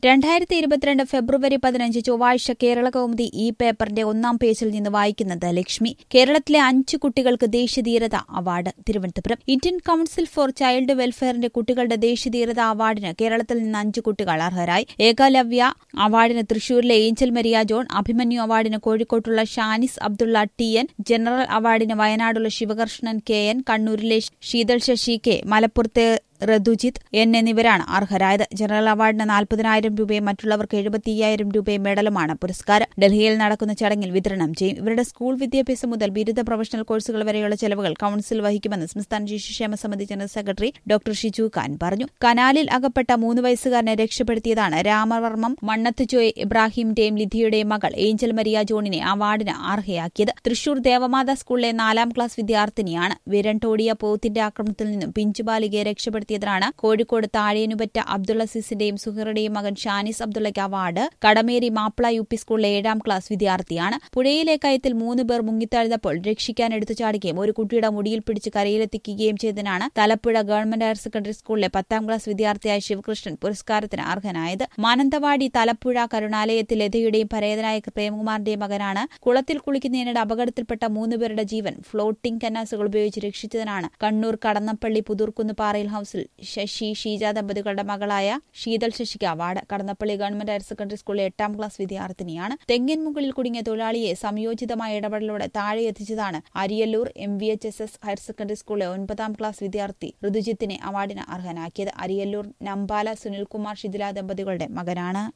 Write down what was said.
രണ്ടായിരത്തി ഇരുപത്തിരണ്ട് ഫെബ്രുവരി പതിനഞ്ച് ചൊവ്വാഴ്ച കേരള കൗമുദി ഈ പേപ്പറിന്റെ ഒന്നാം പേജിൽ നിന്ന് വായിക്കുന്നത് ലക്ഷ്മി കേരളത്തിലെ അഞ്ച് കുട്ടികൾക്ക് ദേശീയധീരത award Thiruvananthapuram Indian council for child വെൽഫെയറിന്റെ കുട്ടികളുടെ ദേശീയധീരത അവാർഡിന് കേരളത്തിൽ നിന്ന് അഞ്ച് കുട്ടികൾ അർഹരായി ഏകലവ്യ അവാർഡിന് തൃശൂരിലെ ഏഞ്ചൽ മരിയ ജോൺ അഭിമന്യു അവാർഡിന് കോഴിക്കോട്ടുള്ള Shanis Abdulla T N general അവാർഡിന് വയനാടുള്ള ശിവകൃഷ്ണൻ കെ എൻ കണ്ണൂരിലെ ശീതൾ ശശി കെ മലപ്പുറത്തെ റദുജിത് എൻ എന്നിവരാണ് അർഹരായത് ജനറൽ അവാർഡിന് നാൽപ്പതിനായിരം രൂപയും മറ്റുള്ളവർക്ക് എഴുപത്തിയ്യായിരം രൂപയും മെഡലുമാണ് പുരസ്കാരം ഡൽഹിയിൽ നടക്കുന്ന ചടങ്ങിൽ വിതരണം ചെയ്യും ഇവരുടെ സ്കൂൾ വിദ്യാഭ്യാസം മുതൽ ബിരുദ പ്രൊഫഷണൽ കോഴ്സുകൾ വരെയുള്ള ചെലവുകൾ കൌൺസിൽ വഹിക്കുമെന്ന് സംസ്ഥാന ശിശുക്ഷേമ സമിതി general secretary doctor Shiju Khan പറഞ്ഞു കനാലിൽ അകപ്പെട്ട മൂന്ന് വയസ്സുകാരനെ രക്ഷപ്പെടുത്തിയതാണ് രാമവർമ്മം മണ്ണത്ത് ജോയ് ഇബ്രാഹിമിന്റെയും ലിധിയുടെയും മകൾ ഏഞ്ചൽ മരിയ ജോണിനെ അവാർഡിന് അർഹയാക്കിയത് തൃശൂർ ദേവമാത സ്കൂളിലെ നാലാം ക്ലാസ് വിദ്യാർത്ഥിനിയാണ് വിരണ്ടോടിയ പോത്തിന്റെ ആക്രമണത്തിൽ നിന്നും പിഞ്ചുബാലികയെ രക്ഷപ്പെടുത്തി നടത്തിയതാണ് കോഴിക്കോട് താഴേനുപറ്റ അബ്ദുള്ള സിസിന്റെയും സുഹറുടെയും മകൻ ഷാനിസ് അബ്ദുള്ളയ്ക്ക് award Kadameri Mappila U P സ്കൂളിലെ ഏഴാം ക്ലാസ് വിദ്യാർത്ഥിയാണ് പുഴയിലെ കയത്തിൽ മൂന്ന് പേർ മുങ്ങിത്താഴ്ന്നപ്പോൾ രക്ഷിക്കാൻ എടുത്തു ചാടുകയും ഒരു കുട്ടിയുടെ മുടിയിൽ പിടിച്ച് കരയിലെത്തിക്കുകയും ചെയ്തതിനാണ് തലപ്പുഴ ഗവൺമെന്റ് ഹയർ സെക്കൻഡറി സ്കൂളിലെ പത്താം ക്ലാസ് വിദ്യാർത്ഥിയായ ശിവകൃഷ്ണൻ പുരസ്കാരത്തിന് അർഹനായത് മാനന്തവാടി തലപ്പുഴ കരുണാലയത്തിൽ ലതയുടെയും പരേതനായ പ്രേമകുമാറിന്റെയും മകനാണ് കുളത്തിൽ കുളിക്കുന്നതിനിടെ അപകടത്തിൽപ്പെട്ട മൂന്ന് പേരുടെ ജീവൻ ഫ്ലോട്ടിംഗ് കന്നാസുകൾ ഉപയോഗിച്ച് രക്ഷിച്ചതിനാണ് കണ്ണൂർ കടന്നപ്പള്ളി പുതൂർക്കുന്ന് പാറയിൽ ഹൌസിൽ ശശി ഷീജ ദമ്പതികളുടെ മകളായ ശീതൾ ശശിക്ക് award Kadannappally government higher secondary സ്കൂളിലെ എട്ടാം ക്ലാസ് വിദ്യാർത്ഥിനിയാണ് തെങ്ങിൻ മുകളിൽ കുടുങ്ങിയ തൊഴിലാളിയെ സംയോജിതമായ ഇടപെടലോടെ താഴെ എത്തിച്ചതാണ് Ariyallur M V H S S higher secondary സ്കൂളിലെ ഒൻപതാം ക്ലാസ് വിദ്യാർത്ഥി ഋതുജിത്തിനെ അവാർഡിന് അർഹനാക്കിയത് അരിയല്ലൂർ നമ്പാല സുനിൽകുമാർ ഷിദില ദമ്പതികളുടെ മകനാണ്